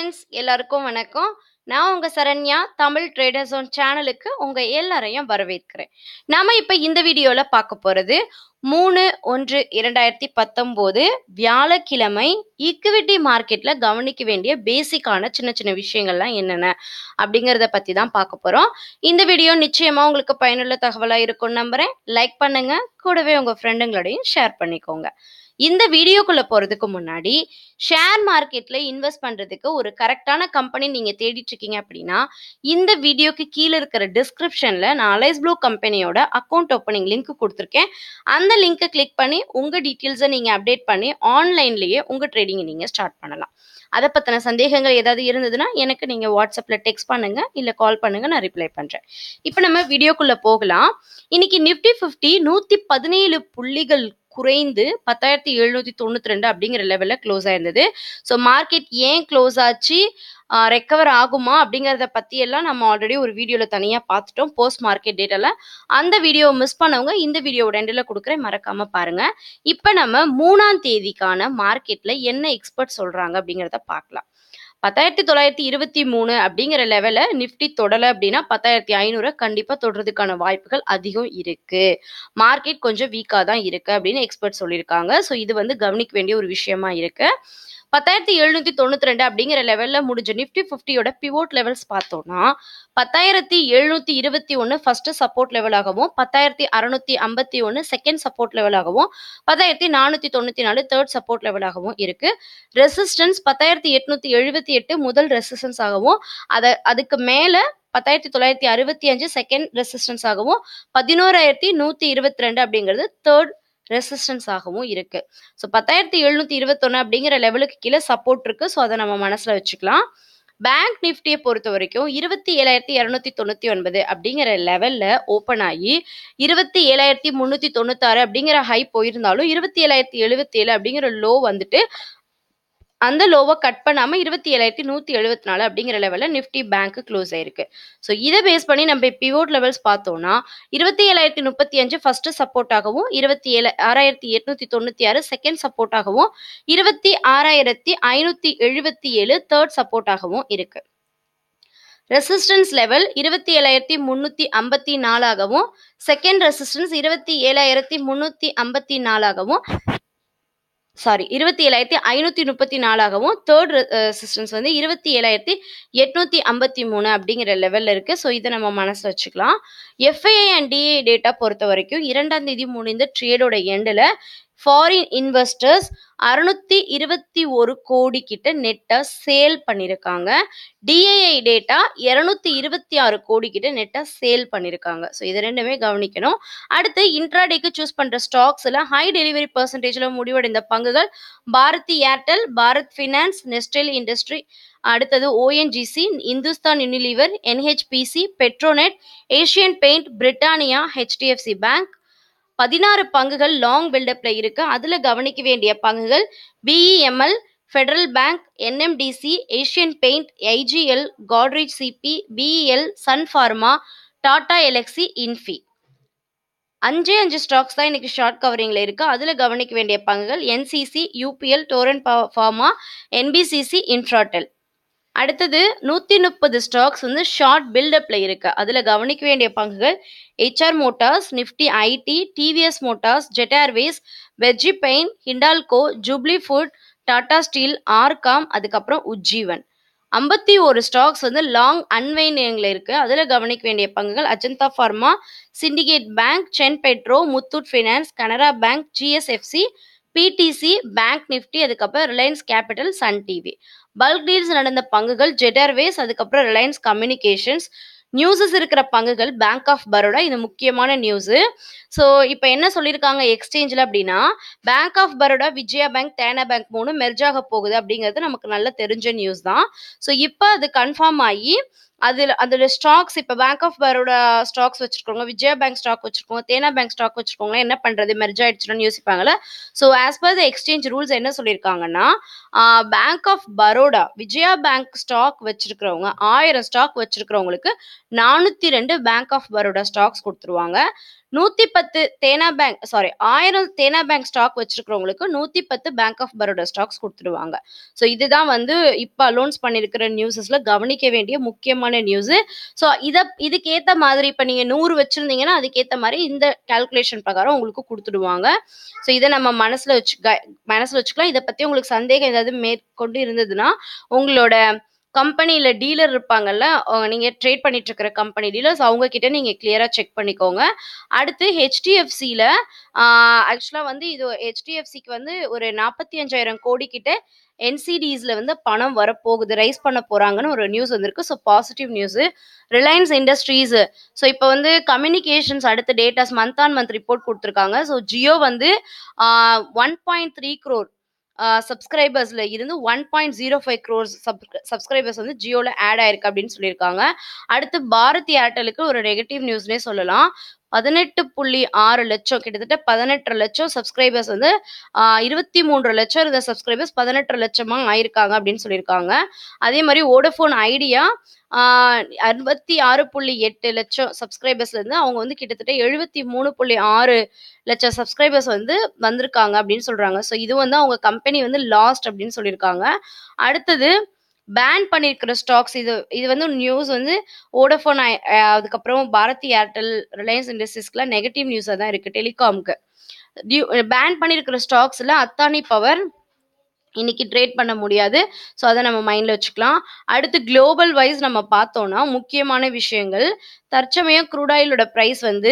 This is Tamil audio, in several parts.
ஃப்ரெண்ட்ஸ் எல்லாருக்கும் வணக்கம் நான் உங்க சரண்யா தமிழ் ட்ரேடர் ஜோன் சேனலுக்கு உங்க எல்லாரையும் வரவேற்கிறேன் நாம இப்ப இந்த வீடியோல பார்க்க போறது மூணு ஒன்று இரண்டாயிரத்தி பத்தொம்போது வியாழக்கிழமை ஈக்விட்டி மார்க்கெட்ல கவனிக்க வேண்டிய பேசிக்கான சின்ன சின்ன விஷயங்கள்லாம் என்னென்ன அப்படிங்கிறத பத்தி தான் பார்க்க போறோம் இந்த வீடியோ நிச்சயமா உங்களுக்கு பயனுள்ள தகவலா இருக்கும் நம்புறேன் லைக் பண்ணுங்க கூடவே உங்க ஃப்ரெண்டுங்களோடையும் ஷேர் பண்ணிக்கோங்க இந்த வீடியோக்குள்ள போறதுக்கு முன்னாடி ஷேர் மார்க்கெட்ல இன்வெஸ்ட் பண்றதுக்கு ஒரு கரெக்டான கம்பெனி நீங்க தேடிட்டு இருக்கீங்க அப்படின்னா இந்த வீடியோக்கு கீழே இருக்கிற டிஸ்கிரிப்ஷன்ல நான் அலைஸ் ப்ளூ கம்பெனியோட அக்கௌண்ட் ஓப்பனிங் லிங்க் கொடுத்துருக்கேன் அந்த லிங்கை கிளிக் பண்ணி உங்க டீட்டெயில்ஸை நீங்க அப்டேட் பண்ணி ஆன்லைன்லயே உங்க ட்ரேடிங்கை நீங்க ஸ்டார்ட் பண்ணலாம் அதை பத்தின சந்தேகங்கள் ஏதாவது இருந்ததுன்னா எனக்கு நீங்க வாட்ஸ்அப்ல டெக்ஸ்ட் பண்ணுங்க இல்ல கால் பண்ணுங்க நான் ரிப்ளை பண்றேன் இப்போ நம்ம வீடியோக்குள்ள போகலாம் இன்னைக்கு நிஃப்டி ஃபிஃப்டி நூத்தி பதினேழு புள்ளிகள் குறைந்து பத்தாயிரத்தி எழுநூத்தி தொண்ணூத்தி ரெண்டு அப்படிங்கிற லெவல்ல க்ளோஸ் ஆயிருந்தது ஸோ மார்க்கெட் ஏன் க்ளோஸ் ஆச்சு ரெக்கவர் ஆகுமா அப்படிங்கிறத பத்தி எல்லாம் நம்ம ஆல்ரெடி ஒரு வீடியோல தனியா பார்த்துட்டோம் போஸ்ட் மார்க்கெட் டேட்டால அந்த வீடியோ மிஸ் பண்ணவங்க இந்த வீடியோவோட எண்டில் கொடுக்குறேன் மறக்காம பாருங்க இப்போ நம்ம மூணாம் தேதிக்கான மார்க்கெட்ல என்ன எக்ஸ்பர்ட் சொல்றாங்க அப்படிங்கிறத பார்க்கலாம் பத்தாயிரத்தி தொள்ளாயிரத்தி இருபத்தி மூணு அப்படிங்கிற லெவல நிஃப்டி தொடலை அப்படின்னா பத்தாயிரத்தி ஐநூறு கண்டிப்பா தொடர்றதுக்கான வாய்ப்புகள் அதிகம் இருக்கு மார்க்கெட் கொஞ்சம் வீக்கா தான் இருக்கு அப்படின்னு எக்ஸ்பர்ட் சொல்லியிருக்காங்க ஸோ இது வந்து கவனிக்க வேண்டிய ஒரு விஷயமா இருக்கு பத்தாயிரத்தி எழுநூத்தி தொண்ணூத்தி ரெண்டு அப்படிங்கிற லெவல்ல முடிஞ்ச நிஃப்டி ஃபிஃப்டியோட பிவோட் லெவல்ஸ் பார்த்தோம்னா பத்தாயிரத்தி எழுநூத்தி இருபத்தி ஒன்று ஃபர்ஸ்ட் சப்போர்ட் லெவலாகவும் பத்தாயிரத்தி அறுநூத்தி ஐம்பத்தி ஒன்று செகண்ட் சப்போர்ட் லெவலாகவும் பத்தாயிரத்தி நானூத்தி தொண்ணூத்தி நாலு தேர்ட் சப்போர்ட் லெவலாகவும் இருக்கு ரெசிஸ்டன்ஸ் பத்தாயிரத்தி எட்நூத்தி எழுபத்தி எட்டு முதல் ரெசிஸ்டன்ஸ் ஆகவும் அதை அதுக்கு மேல பத்தாயிரத்தி தொள்ளாயிரத்தி அறுபத்தி அஞ்சு செகண்ட் ரெசிஸ்டன்ஸ் ஆகவும் பதினோராயிரத்தி நூத்தி இருபத்தி ரெண்டு அப்படிங்கிறது தேர்ட் ரெசிஸ்டன்ஸ் ஆகவும் இருக்கு ஸோ பத்தாயிரத்தி எழுநூத்தி இருபத்தொன்னு அப்படிங்கிற லெவலுக்கு கீழே சப்போர்ட் இருக்கு ஸோ அதை நம்ம மனசுல வச்சுக்கலாம் பேங்க் நிஃப்டியை பொறுத்த வரைக்கும் இருபத்தி ஏழாயிரத்தி இரநூத்தி தொண்ணூத்தி ஒன்பது அப்படிங்கிற லெவல்ல ஓப்பன் ஆகி இருபத்தி ஏழாயிரத்தி முன்னூத்தி தொண்ணூத்தாறு அப்படிங்கிற ஹை போயிருந்தாலும் இருபத்தி ஏழாயிரத்தி எழுபத்தி ஏழு அப்படிங்கிற லோ வந்துட்டு அந்த லோவை கட் பண்ணாம இருபத்தி ஏழாயிரத்தி நூத்தி எழுபத்தி நாலு அப்படிங்கிற லெவல்ல நிஃப்டி பேங்க் க்ளோஸ் ஆயிருக்கு ஸோ இதை பேஸ் பண்ணி நம்ம பிவோட் லெவல்ஸ் பார்த்தோம்னா இருபத்தி ஏழாயிரத்தி முப்பத்தி அஞ்சு ஃபர்ஸ்ட் சப்போர்ட்டாகவும் இருபத்தி ஏழு ஆறாயிரத்தி எட்நூத்தி தொண்ணூத்தி ஆறு செகண்ட் சப்போர்ட்டாகவும் இருபத்தி ஆறாயிரத்தி ஐநூத்தி எழுபத்தி ஏழு தேர்ட் சப்போர்ட்டாகவும் இருக்கு ரெசிஸ்டன்ஸ் லெவல் இருபத்தி ஏழாயிரத்தி முன்னூத்தி ஐம்பத்தி நாலாகவும் செகண்ட் ரெசிஸ்டன்ஸ் இருபத்தி ஏழாயிரத்தி முன்னூத்தி ஐம்பத்தி நாலாகவும் சாரி இருபத்தி ஏழாயிரத்தி ஐநூத்தி முப்பத்தி நாலாகவும் தேர்ட் ரெசிஸ்டன்ஸ் வந்து இருபத்தி ஏழாயிரத்தி எட்நூத்தி ஐம்பத்தி மூணு அப்படிங்கிற லெவல்ல இருக்கு ஸோ இதை நம்ம மனசுல வச்சுக்கலாம் எஃப்ஐஐ அண்ட் டிஏ டேட்டா பொறுத்த வரைக்கும் இரண்டாம் தேதி முடிந்த ட்ரேடோட எண்டில் ஃபாரின் இன்வெஸ்டர்ஸ் அறுநூத்தி இருபத்தி ஒரு கோடி கிட்ட நெட்டா சேல் பண்ணியிருக்காங்க டிஐஐ டேட்டா இருநூத்தி இருபத்தி ஆறு கோடி கிட்ட நெட்டா சேல் பண்ணியிருக்காங்க ஸோ இது ரெண்டுமே கவனிக்கணும் அடுத்து இன்ட்ராடேக்கு சூஸ் பண்ற ஸ்டாக்ஸ்ல ஹை டெலிவரி பர்சன்டேஜ்ல முடிவடைந்த பங்குகள் Bharti Airtel Bharat finance Nestle industry அடுத்தது ONGC Hindustan Unilever NHPC Petronet Asian paint Britannia HDFC bank பதினாறு பங்குகள் லாங் பில்டப்ல இருக்கு அதுல கவனிக்க வேண்டிய பங்குகள் BEML Federal bank NMDC Asian paint IGL Godrej CP BEL Sun Pharma Tata Elxsi Infy அஞ்சே அஞ்சு ஸ்டாக்ஸ் தான் இன்னைக்கு ஷார்ட் கவரிங்ல இருக்கு அதுல கவனிக்க வேண்டிய பங்குகள் NCC UPL Torrent Pharma NBCC Infratel அடுத்தது நூற்றி முப்பது ஸ்டாக்ஸ் வந்து ஷார்ட் பில்டப்பில் இருக்கு அதில் கவனிக்க வேண்டிய பங்குகள் HR motors Nifty IT TVS motors Jet Airways வெஜ்ஜி பெயின் Hindalco Jubilant food Tata steel RCom அதுக்கப்புறம் உஜ்ஜீவன் ஐம்பத்தி ஒரு ஸ்டாக்ஸ் வந்து லாங் அன்வைனிங்கில் இருக்கு அதில் கவனிக்க வேண்டிய பங்குகள் Ajanta Pharma Syndicate bank Chennai Petro Muthoot finance Canara bank GSFC PTC bank Nifty அதுக்கப்புறம் Reliance Capital Sun TV bulk deals நடந்த பங்குகள் ஜெடர்வேஸ் அதுக்கப்புறம் ரிலையன்ஸ் கம்யூனிகேஷன்ஸ் நியூஸஸ் இருக்கிற பங்குகள் பேங்க் ஆஃப் பரோடா இது முக்கியமான நியூஸு ஸோ இப்போ என்ன சொல்லியிருக்காங்க எக்ஸ்சேஞ்சில் அப்படின்னா bank of Baroda Vijaya bank Dena bank மூணு மெர்ஜாக போகுது அப்படிங்கிறது நமக்கு நல்லா தெரிஞ்ச நியூஸ் தான் ஸோ இப்போ அது கன்ஃபார்ம் ஆகி அதில் அதோட ஸ்டாக்ஸ் இப்போ பேங்க் ஆஃப் பரோடா ஸ்டாக்ஸ் வச்சிருக்கவங்க விஜயா பேங்க் ஸ்டாக் வச்சிருக்கோங்க தேனா பேங்க் ஸ்டாக் வச்சிருக்கவங்க என்ன பண்றது மெர்ஜ் ஆயிடுச்சுன்னு யோசிப்பாங்கல்ல so as per the exchange rules என்ன சொல்லியிருக்காங்கன்னா bank of Baroda Vijaya bank stock வச்சிருக்கிறவங்க ஆயிரம் ஸ்டாக் வச்சிருக்கிறவங்களுக்கு நானூத்தி ரெண்டு பேங்க் ஆஃப் பரோடா ஸ்டாக்ஸ் கொடுத்துருவாங்க நூத்தி பத்து தேனா பேங்க் சாரி ஆயிரம் தேனா பேங்க் ஸ்டாக் வச்சிருக்கிறவங்களுக்கு நூத்தி பத்து பேங்க் ஆஃப் பரோடா ஸ்டாக்ஸ் கொடுத்துருவாங்க ஸோ இதுதான் வந்து இப்போ அலோன்ஸ் பண்ணியிருக்கிற நியூஸஸ்ல கவனிக்க வேண்டிய முக்கியமான நியூஸ் ஸோ இதை இதுக்கேற்ற மாதிரி இப்போ நீங்கள் நூறு வச்சிருந்தீங்கன்னா அதுக்கேற்ற மாதிரி இந்த கால்குலேஷன் பிரகாரம் உங்களுக்கு கொடுத்துடுவாங்க ஸோ இதை நம்ம மனசுல வச்சு க- மனசுல வச்சுக்கலாம் இதை பத்தி உங்களுக்கு சந்தேகம் ஏதாவது மேற்கொண்டு இருந்ததுன்னா உங்களோட கம்பெனியில் டீலர் இருப்பாங்கல்ல அவங்க நீங்க ட்ரேட் பண்ணிட்டு இருக்கிற கம்பெனி டீலர்ஸ் அவங்க கிட்ட நீங்க கிளியரா செக் பண்ணிக்கோங்க அடுத்து ஹெச்டிஎஃப்சியில் ஆக்சுவலாக வந்து இது ஹெச்டிஎஃப்சிக்கு வந்து ஒரு நாற்பத்தி அஞ்சாயிரம் கோடி கிட்ட என்சிடிஸ்ல வந்து பணம் வரப்போகுது ரைஸ் பண்ண போறாங்கன்னு ஒரு நியூஸ் வந்திருக்கு so positive news Reliance Industries so இப்போ வந்து கம்யூனிகேஷன்ஸ் அடுத்த datas month on month report கொடுத்துருக்காங்க ஸோ ஜியோ வந்து ஒன் பாயிண்ட் த்ரீ க்ரோர் சப்ஸ்கிரைபர்ஸ்ல இருந்து one point zero five crores subscribers வந்து ஜியோல ஆட் ஆயிருக்கு அப்படின்னு சொல்லியிருக்காங்க அடுத்து பாரதி ஏர்டெலுக்கு ஒரு நெகட்டிவ் நியூஸ்னே சொல்லலாம் பதினெட்டு புள்ளி ஆறு லட்சம் கிட்டத்தட்ட பதினெட்டு லட்சம் சப்ஸ்கிரைபர்ஸ் வந்து ஆஹ் இருபத்தி மூன்று லட்சம் இருந்த சப்ஸ்கிரைபர்ஸ் பதினெட்டு லட்சமா ஆயிருக்காங்க அப்படின்னு சொல்லியிருக்காங்க அதே மாதிரி ஓடோஃபோன் ஐடியா அறுபத்தி ஆறு புள்ளி எட்டு லட்சம் சப்ஸ்கிரைபர்ஸ்ல இருந்து அவங்க வந்து கிட்டத்தட்ட எழுபத்தி மூணு புள்ளி ஆறு லட்சம் சப்ஸ்கிரைபர்ஸ் வந்து வந்திருக்காங்க அப்படின்னு சொல்றாங்க ஸோ இது வந்து அவங்க கம்பெனி வந்து லாஸ்ட் அப்படின்னு சொல்லியிருக்காங்க அடுத்தது பேன் பண்ணியிருக்கிற ஸ்டாக்ஸ் இது இது வந்து நியூஸ் வந்து ஓடோஃபோன் அதுக்கப்புறம் பாரதி ஏர்டெல் ரிலையன்ஸ் இண்டஸ்ட்ரீஸ்க்குலாம் நெகட்டிவ் நியூஸாக தான் இருக்குது டெலிகாம்க்கு பேன் பண்ணியிருக்கிற ஸ்டாக்ஸில் அத்தானி பவர் இன்னைக்கு ட்ரேட் பண்ண முடியாது ஸோ அதை நம்ம மைண்டில் வச்சுக்கலாம் அடுத்து குளோபல் வைஸ் நம்ம பார்த்தோம்னா முக்கியமான விஷயங்கள் தற்சமயம் க்ரூடாயிலோட ப்ரைஸ் வந்து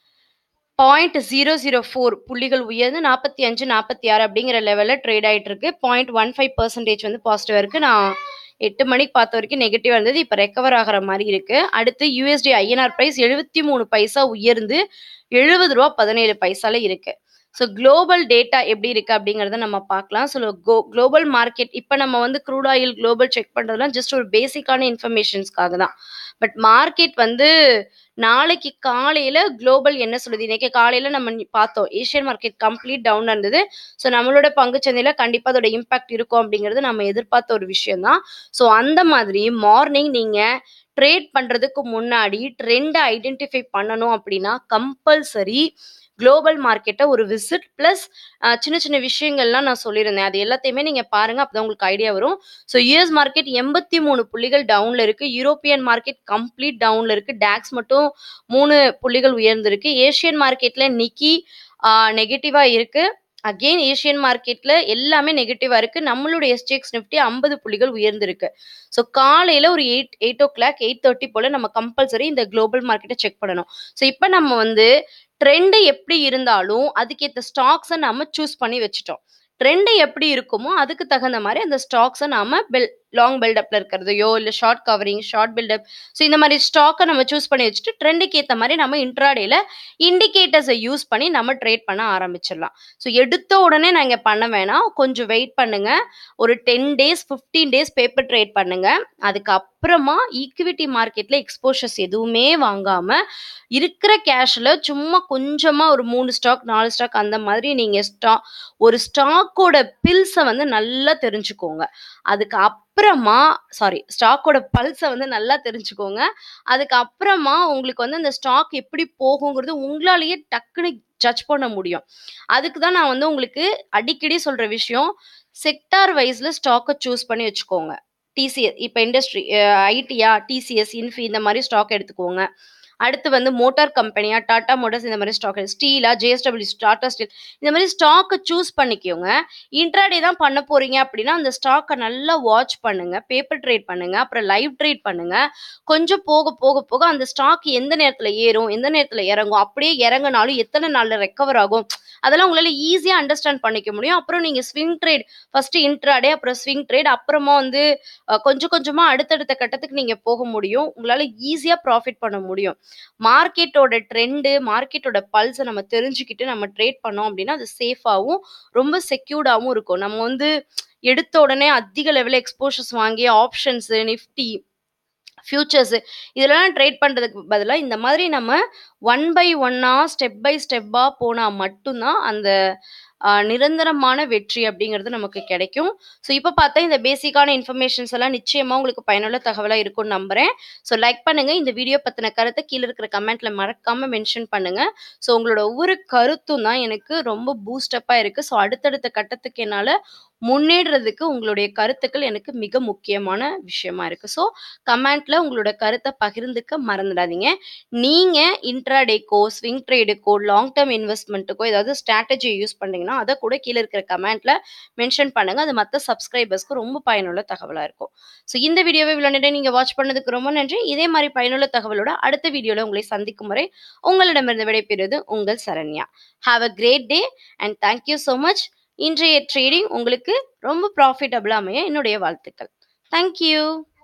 பாயிண்ட் ஜீரோ ஜீரோ ஃபோர் புள்ளிகள் உயர்ந்து நாற்பத்தி அஞ்சு நாற்பத்தி ஆறு அப்படிங்கிற லெவலில் ட்ரேட் ஆயிட்டு இருக்கு பாயிண்ட் ஒன் ஃபைவ் பர்சன்டேஜ் வந்து பாசிட்டிவாக இருக்கு நான் எட்டு மணிக்கு பார்த்த வரைக்கும் நெகட்டிவாக இருந்தது இப்போ ரெக்கவர் ஆகிற மாதிரி இருக்கு அடுத்து யூஎஸ்டி ஐஎன்ஆர் ப்ரைஸ் எழுபத்தி மூணு பைசா உயர்ந்து எழுபது ரூபா பதினேழு பைசால இருக்கு ஸோ குளோபல் டேட்டா எப்படி இருக்கு அப்படிங்கிறத நம்ம பார்க்கலாம் ஸோ குளோபல் மார்க்கெட் இப்போ நம்ம வந்து க்ரூட் ஆயில் குளோபல் செக் பண்ணுறதுலாம் ஜஸ்ட் ஒரு பேசிக்கான இன்ஃபர்மேஷன்ஸ்க்காக தான் பட் மார்க்கெட் வந்து நாளைக்கு காலையில குளோபல் என்ன சொல்லுது இன்னைக்கு காலையில நம்ம நி- பார்த்தோம் ஏஷியன் மார்க்கெட் கம்ப்ளீட் டவுன் இருந்தது ஸோ நம்மளோட பங்குச்சந்தையில கண்டிப்பா அதோட இம்பாக்ட் இருக்கும் அப்படிங்கிறது நம்ம எதிர்பார்த்த ஒரு விஷயம் தான் ஸோ அந்த மாதிரி மார்னிங் நீங்க ட்ரேட் பண்றதுக்கு முன்னாடி ட்ரெண்டை ஐடென்டிஃபை பண்ணணும் அப்படின்னா கம்பல்சரி குளோபல் மார்க்கெட்டை ஒரு விசிட் ப்ளஸ் சின்ன சின்ன விஷயங்கள்லாம் நான் சொல்லியிருந்தேன் அது எல்லாத்தையுமே நீங்க பாருங்க அப்பதான் உங்களுக்கு ஐடியா வரும் ஸோ யூஎஸ் மார்க்கெட் எண்பத்தி மூணு புள்ளிகள் டவுன்ல இருக்கு யூரோப்பியன் மார்க்கெட் கம்ப்ளீட் டவுன்ல இருக்கு டாக்ஸ் மட்டும் மூணு புள்ளிகள் உயர்ந்திருக்கு ஏஷியன் மார்க்கெட்ல நிக்கி நெகட்டிவா இருக்கு அகெயின் ஏஷியன் மார்க்கெட்ல எல்லாமே நெகட்டிவா இருக்கு நம்மளுடைய எஸ்டிஎக்ஸ் நிஃப்டி ஐம்பது புள்ளிகள் உயர்ந்திருக்கு ஸோ காலையில ஒரு eight eight o'clock eight thirty போல நம்ம கம்பல்சரி இந்த குளோபல் மார்க்கெட்டை செக் பண்ணணும் ஸோ இப்போ நம்ம வந்து ட்ரெண்டு எப்படி இருந்தாலும் அதுக்கேற்ற ஸ்டாக்ஸை நம்ம சூஸ் பண்ணி வச்சுட்டோம் ட்ரெண்டு எப்படி இருக்குமோ அதுக்கு தகுந்த மாதிரி அந்த ஸ்டாக்ஸை நாம பெல் லாங் பில்டப்ல இருக்கிறதையோ இல்லை short covering short buildup so இந்த மாதிரி ஸ்டாக்கை நம்ம சூஸ் பண்ணி வச்சுட்டு ட்ரெண்டுக்கு ஏற்ற மாதிரி நம்ம இன்ட்ராடேல இண்டிகேட்டர்ஸை யூஸ் பண்ணி நம்ம ட்ரேட் பண்ண ஆரம்பிச்சிடலாம் ஸோ எடுத்த உடனே நாங்கள் பண்ண வேணாம் கொஞ்சம் வெயிட் பண்ணுங்க ஒரு ten days fifteen days paper trade பண்ணுங்க அதுக்கப்புறமா ஈக்விட்டி மார்க்கெட்ல எக்ஸ்போஷர்ஸ் எதுவுமே வாங்காம இருக்கிற கேஷ்ல சும்மா கொஞ்சமா ஒரு மூணு ஸ்டாக் நாலு ஸ்டாக் அந்த மாதிரி நீங்க ஸ்டா ஒரு ஸ்டாக்கோட பில்ஸை வந்து நல்லா தெரிஞ்சுக்கோங்க அதுக்கு அப்புறமா சாரி ஸ்டாக்கோட பல்ஸை வந்து நல்லா தெரிஞ்சுக்கோங்க அதுக்கு அப்புறமா உங்களுக்கு வந்து அந்த ஸ்டாக் எப்படி போகுங்கிறது உங்களாலேயே டக்குன்னு ஜட்ஜ் பண்ண முடியும் அதுக்கு தான் நான் வந்து உங்களுக்கு அடிக்கடி சொல்ற விஷயம் செக்டார் வைஸ்ல ஸ்டாக்கை சூஸ் பண்ணி வச்சுக்கோங்க டிசிஎஸ் இப்போ இண்டஸ்ட்ரி ஐடியா டிசிஎஸ் இன்ஃபி இந்த மாதிரி ஸ்டாக் எடுத்துக்கோங்க அடுத்து வந்து மோட்டார் கம்பெனியா டாடா மோட்டார்ஸ் இந்த மாதிரி ஸ்டாக் ஸ்டீலா ஜேஎஸ்டபிள்யூ டாடா ஸ்டீல் இந்த மாதிரி ஸ்டாக்கை சூஸ் பண்ணிக்கோங்க இன்ட்ராடே தான் பண்ண போறீங்க அப்படின்னா அந்த ஸ்டாக்கை நல்லா வாட்ச் பண்ணுங்க பேப்பர் ட்ரேட் பண்ணுங்க அப்புறம் லைவ் ட்ரேட் பண்ணுங்க கொஞ்சம் போக போக போக அந்த ஸ்டாக் எந்த நேரத்துல ஏறும் எந்த நேரத்துல இறங்கும் அப்படியே இறங்கினாலும் எத்தனை நாள்ல ரெக்கவர் ஆகும் அதெல்லாம் உங்களால ஈஸியா அண்டர்ஸ்டாண்ட் பண்ணிக்க முடியும் அப்புறம் நீங்க ஸ்விங் ட்ரேட் ஃபர்ஸ்ட் இன்ட்ராடே அப்புறம் ஸ்விங் ட்ரேட் அப்புறமா வந்து அஹ், கொஞ்சம் கொஞ்சமா அடுத்தடுத்த கட்டத்துக்கு நீங்க போக முடியும் உங்களால ஈஸியா ப்ராஃபிட் பண்ண முடியும் மார்க்கெட்டோட ட்ரெண்டு மார்க்கெட்டோட பல்ஸை நம்ம தெரிஞ்சுக்கிட்டு நம்ம ட்ரேட் பண்ணோம் அப்படின்னா அது சேஃபாகவும் ரொம்ப செக்யூர்டாகவும் இருக்கும் நம்ம வந்து எடுத்த உடனே அதிக லெவலில் எக்ஸ்போஷர்ஸ் வாங்கி ஆப்ஷன்ஸ் நிஃப்டி ஃபியூச்சர்ஸ் இதெல்லாம் ட்ரேட் பண்ணுறதுக்கு பதிலாக இந்த மாதிரி நம்ம ஒன் பை ஒன்னாக ஸ்டெப் பை ஸ்டெப்பாக போனால் மட்டும்தான் அந்த ஆஹ் நிரந்தரமான வெற்றி அப்படிங்கிறது நமக்கு கிடைக்கும் ஸோ இப்போ பார்த்தா இந்த பேசிக்கான இன்ஃபர்மேஷன்ஸ் எல்லாம் நிச்சயமா உங்களுக்கு பயனுள்ள தகவலாக இருக்கும்னு நம்புறேன் ஸோ லைக் பண்ணுங்க இந்த வீடியோ பத்தின கருத்தை கீழே இருக்கிற கமெண்ட்ல மறக்காம மென்ஷன் பண்ணுங்க ஸோ உங்களோட ஒவ்வொரு கருத்தும் தான் எனக்கு ரொம்ப பூஸ்டப்பா இருக்கு ஸோ அடுத்தடுத்த கட்டத்துக்கு என்னால முன்னேறதுக்கு உங்களுடைய கருத்துக்கள் எனக்கு மிக முக்கியமான விஷயமா இருக்கு ஸோ கமெண்ட்ல உங்களோட கருத்தை பகிர்ந்துக்க மறந்துடாதீங்க நீங்க இன்ட்ராடேக்கோ ஸ்விங் ட்ரேடுக்கோ லாங் டேர்ம் இன்வெஸ்ட்மெண்ட்டுக்கோ ஏதாவது ஸ்ட்ராட்டஜி யூஸ் பண்ணீங்கன்னா அதை கூட கீழே இருக்கிற கமெண்ட்ல மென்ஷன் பண்ணுங்க அது மற்ற சப்ஸ்கிரைபர்ஸ்க்கு ரொம்ப பயனுள்ள தகவலா இருக்கும் ஸோ இந்த வீடியோவை இவ்வளோ நேரம் நீங்க வாட்ச் பண்ணதுக்கு ரொம்ப நன்றி இதே மாதிரி பயனுள்ள தகவலோட அடுத்த வீடியோல உங்களை சந்திக்கும் வரை உங்களிடமிருந்து விடைபெறுவது உங்கள் Saranya have a great day and thank you so much இன்றைய ட்ரேடிங் உங்களுக்கு ரொம்ப ப்ராஃபிட்டபிளாக அமைய என்னுடைய வாழ்த்துக்கள் தேங்க்யூ